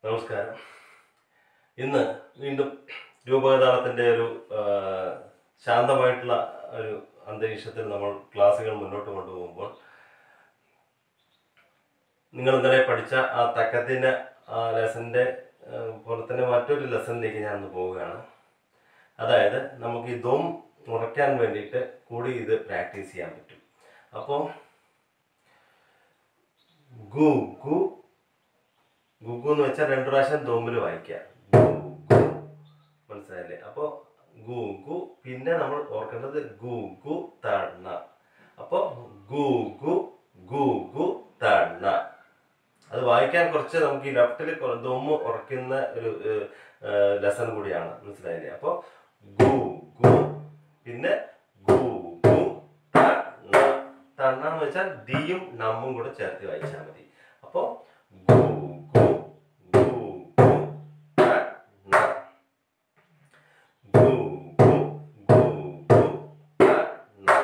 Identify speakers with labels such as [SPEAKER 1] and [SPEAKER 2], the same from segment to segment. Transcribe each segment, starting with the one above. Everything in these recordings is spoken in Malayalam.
[SPEAKER 1] നമസ്കാരം ഇന്ന് വീണ്ടും രൂപകതാളത്തിൻ്റെ ഒരു ആ, ശാന്തമായിട്ടുള്ള ഒരു അന്തരീക്ഷത്തിൽ നമ്മൾ ക്ലാസ്സുകൾ മുന്നോട്ട് കൊണ്ടുപോകുമ്പോൾ നിങ്ങൾ ഇന്നലെ പഠിച്ച ആ തക്കത്തിൻ്റെ ആ ലെസൻ്റെ പോലെ തന്നെ മറ്റൊരു ലെസണിലേക്ക് ഞാൻ ഒന്ന് പോവുകയാണ് അതായത് നമുക്ക് ഈ ദം മുറയ്ക്കാൻ വേണ്ടിയിട്ട് കൂടി ഇത് പ്രാക്ടീസ് ചെയ്യാൻ പറ്റും അപ്പോൾ ഗു ഗു ഗുഗു എന്ന് വെച്ചാൽ രണ്ടു പ്രാവശ്യം ദോമിൽ വായിക്കുക ഗു ഗു മനസ്സിലായില്ലേ അപ്പോൾ ഗു ഗു പിന്നെ നമ്മൾ ഓർക്കേണ്ടത് ഗു ഗു തണ്ണ അപ്പോൾ ഗു ഗു ഗു ഗു തണ്ണ അത് വായിക്കാൻ കുറച്ച് നമുക്ക് ഈ ലെഫ്റ്റിൽ ദോമ് ഉറക്കുന്ന ഒരു ലെസൺ കൂടിയാണ് മനസ്സിലായില്ലേ അപ്പോൾ ഗു ഗു പിന്നെ ഗു ഗു തണ്ണ തണ്ണ എന്ന് വെച്ചാൽ ദിയും നമ്മും കൂടെ ചേർത്ത് വായിച്ചാൽ മതി അപ്പോൾ ഗു ഗു ഗു ഗു തണ്ണ ഗു ഗു ഗു ഗു തണ്ണ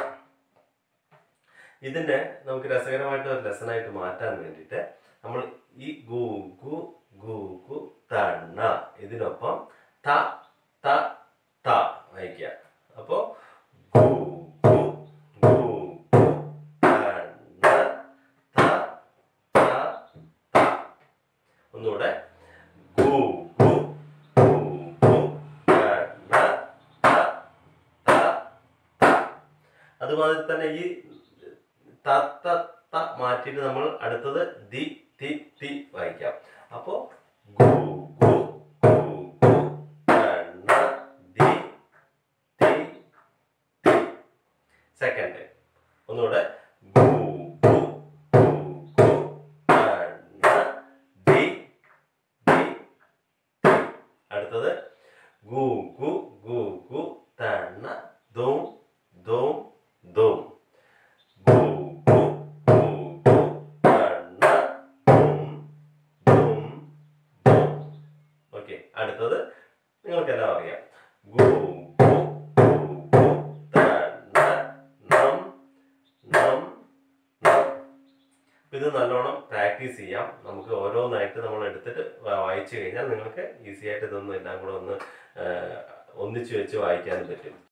[SPEAKER 1] ഇതിനെ നമുക്ക് രസകരമായിട്ട് ഒരു ലെസണായിട്ട് മാറ്റാൻ വേണ്ടിയിട്ട് നമ്മൾ ഈ ഗു ഗു ഗു ഗു തണ്ണ ഇതിനൊപ്പം ത ത ത വായിക്കുക അപ്പോൾ ഗു ഗു ഗു ഗു തണ്ണ ത ത ത ഒന്നുകൂടെ ഗു ഗു ഗു ഗു തണ്ണ ത ത ത അതുമാതിരി തന്നെ ഈ ത ത ത മാറ്റിയിട്ട് നമ്മൾ അടുത്തത് ദി തി തി വായിക്കാം അപ്പോ ഗു ഗു ഗു ഗു തണ്ണ ദി തി തി സെക്കൻഡ് ഒന്നുകൂടെ ഗു ഗു ഗു ഗു തണ്ണ ദി ദി തി അടുത്തത് ഗു ഗു ഗു ഗു തണ്ണ ദും ദും ദും ഗു ഗു ഗു ഗു തണ്ണ ദും ദും ദും ഓക്കെ അടുത്തത് നിങ്ങൾക്കെല്ലാം അറിയാം ഗു ഗു ഗു ഗു തണ്ണ നം നം നം ഇത് നല്ലോണം പ്രാക്ടീസ് ചെയ്യാം നമുക്ക് ഓരോന്നായിട്ട് നമ്മൾ എടുത്തിട്ട് വാ- വായിച്ചു കഴിഞ്ഞാൽ നിങ്ങൾക്ക് ഈസി ആയിട്ട് ഇതൊന്നും എല്ലാം കൂടെ ഒന്ന് ആ, ഒന്നിച്ചു വെച്ച് വായിക്കാനും പറ്റും